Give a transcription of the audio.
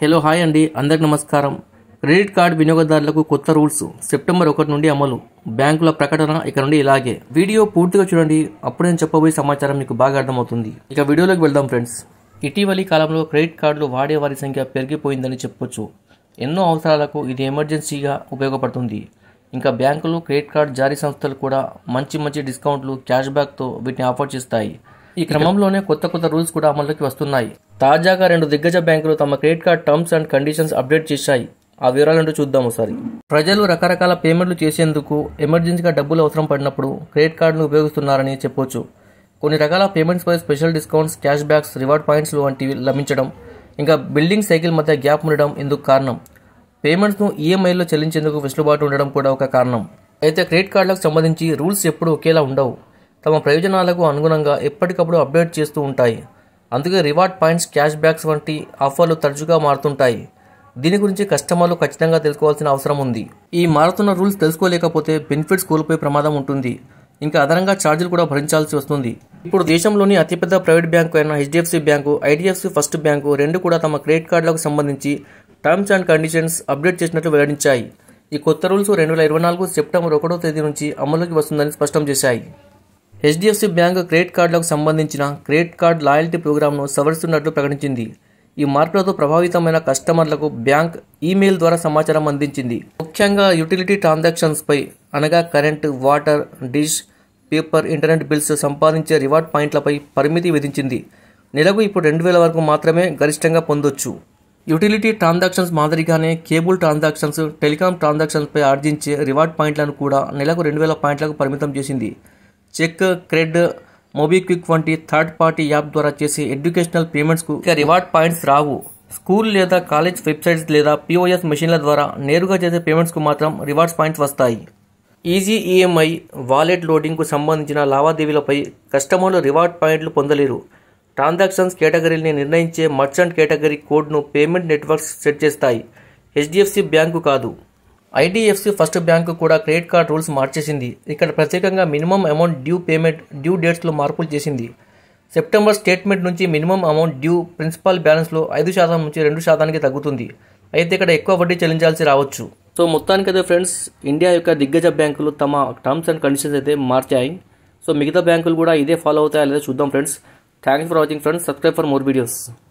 hello hi అండి అందరికి నమస్కారం క్రెడిట్ కార్డ్ వినియోగదారులకు కొత్త రూల్స్ సెప్టెంబర్ ఒకటి నుండి అమలు బ్యాంకుల ప్రకటన ఇక నుండి ఇలాగే వీడియో పూర్తిగా చూడండి అప్పుడు నేను చెప్పబోయే సమాచారం మీకు బాగా అర్థమవుతుంది ఇక వీడియోలోకి వెళ్దాం ఫ్రెండ్స్ ఇటీవలి కాలంలో క్రెడిట్ కార్డులు వాడే వారి సంఖ్య పెరిగిపోయిందని చెప్పొచ్చు ఎన్నో అవసరాలకు ఇది ఎమర్జెన్సీగా ఉపయోగపడుతుంది ఇంకా బ్యాంకులు క్రెడిట్ కార్డ్ జారీ సంస్థలు కూడా మంచి మంచి డిస్కౌంట్లు క్యాష్ బ్యాక్తో వీటిని ఆఫర్ చేస్తాయి ఈ క్రమంలోనే కొత్త కొత్త రూల్స్ కూడా అమల్లోకి వస్తున్నాయి తాజాగా రెండు దిగ్గజ బ్యాంకులు తమ credit card terms and conditions update చేశాయి ఆ వివరాలంటూ చూద్దాం ఒకసారి ప్రజలు రకరకాల పేమెంట్లు చేసేందుకు ఎమర్జెన్సీగా డబ్బులు అవసరం పడినప్పుడు క్రెడిట్ కార్డును ఉపయోగిస్తున్నారని చెప్పొచ్చు కొన్ని రకాల పేమెంట్స్ పై special discounts cash backs reward points వంటివి లభించడం ఇంకా బిల్డింగ్ సైకిల్ మధ్య గ్యాప్ ఉండడం ఇందుకు కారణం పేమెంట్స్ను ఈఎంఐలో చెల్లించేందుకు వెసులుబాటు ఉండడం కూడా ఒక కారణం అయితే క్రెడిట్ కార్డులకు సంబంధించి రూల్స్ ఎప్పుడూ ఒకేలా ఉండవు తమ ప్రయోజనాలకు అనుగుణంగా ఎప్పటికప్పుడు అప్డేట్ చేస్తూ ఉంటాయి అందుకే రివార్డ్ పాయింట్స్ క్యాష్ బ్యాక్స్ వంటి ఆఫర్లు తరచుగా మారుతుంటాయి దీని గురించి కస్టమర్లు ఖచ్చితంగా తెలుసుకోవాల్సిన అవసరం ఉంది ఈ మారుతున్న రూల్స్ తెలుసుకోలేకపోతే బెనిఫిట్స్ కోల్పోయే ప్రమాదం ఉంటుంది ఇంకా అదనంగా ఛార్జీలు కూడా భరించాల్సి వస్తుంది ఇప్పుడు దేశంలోని అతిపెద్ద ప్రైవేట్ బ్యాంకు అయిన HDFC bank IDFC first bank రెండు కూడా తమ క్రెడిట్ కార్డులకు సంబంధించి టర్మ్స్ అండ్ కండిషన్స్ అప్డేట్ చేసినట్లు వెల్లడించాయి ఈ కొత్త రూల్స్ రెండు వేల ఇరవై నాలుగు సెప్టెంబర్ ఒకటో తేదీ నుంచి అమలులోకి వస్తుందని స్పష్టం చేశాయి హెచ్డిఎఫ్సి బ్యాంక్ క్రెడిట్ కార్డులకు సంబంధించిన క్రెడిట్ కార్డ్ లాయల్టీ ప్రోగ్రామ్ను సవరిస్తున్నట్లు ప్రకటించింది ఈ మార్పులతో ప్రభావితమైన కస్టమర్లకు బ్యాంక్ ఈమెయిల్ ద్వారా సమాచారం అందించింది ముఖ్యంగా యూటిలిటీ ట్రాన్సాక్షన్స్పై అనగా current water dish paper internet bills సంపాదించే రివార్డ్ పాయింట్లపై పరిమితి విధించింది నెలకు ఇప్పుడు రెండు వేల వరకు మాత్రమే గరిష్టంగా పొందొచ్చు యూటిలిటీ ట్రాన్సాక్షన్స్ మాదిరిగానే కేబుల్ ట్రాన్సాక్షన్స్ టెలికాం ట్రాన్సాక్షన్స్పై ఆర్జించే రివార్డ్ పాయింట్లను కూడా నెలకు రెండు వేల పాయింట్లకు పరిమితం చేసింది చెక్ క్రెడ్ మోబిక్విక్ వంటి థర్డ్ పార్టీ యాప్ ద్వారా చేసే ఎడ్యుకేషనల్ పేమెంట్స్కు ఇక రివార్డ్ పాయింట్స్ రావు స్కూల్ లేదా కాలేజ్ వెబ్సైట్స్ లేదా పిఓఎస్ మెషిన్ల ద్వారా నేరుగా చేసే పేమెంట్స్కు మాత్రం రివార్డ్స్ పాయింట్స్ వస్తాయి ఈజీ ఈఎంఐ వాలెట్ లోడింగ్కు సంబంధించిన లావాదేవీలపై కస్టమర్లు రివార్డ్ పాయింట్లు పొందలేరు ట్రాన్సాక్షన్స్ కేటగిరీని నిర్ణయించే మర్చెంట్ కేటగిరీ కోడ్ను పేమెంట్ నెట్వర్క్స్ సెట్ చేస్తాయి హెచ్డిఎఫ్సి బ్యాంకు కాదు ఐడిఎఫ్సి ఫస్ట్ బ్యాంకు కూడా క్రెడిట్ కార్డ్ రూల్స్ మార్చేసింది ఇక్కడ ప్రత్యేకంగా minimum amount due payment due డేట్స్లో మార్పులు చేసింది సెప్టెంబర్ స్టేట్మెంట్ నుంచి మినిమం అమౌంట్ డ్యూ ప్రిన్సిపల్ బ్యాలెన్స్లో ఐదు శాతం నుంచి రెండు శాతానికి తగ్గుతుంది అయితే ఇక్కడ ఎక్కువ వడ్డీ చెల్లించాల్సి రావచ్చు సో మొత్తానికైతే ఫ్రెండ్స్ ఇండియా యొక్క దిగ్గజ బ్యాంకులు తమ టర్మ్స్ అండ్ కండిషన్స్ అయితే మార్చాయి సో మిగతా బ్యాంకులు కూడా ఇదే ఫాలో అవుతాయా లేదా చూద్దాం friends thanks for watching friends subscribe for more videos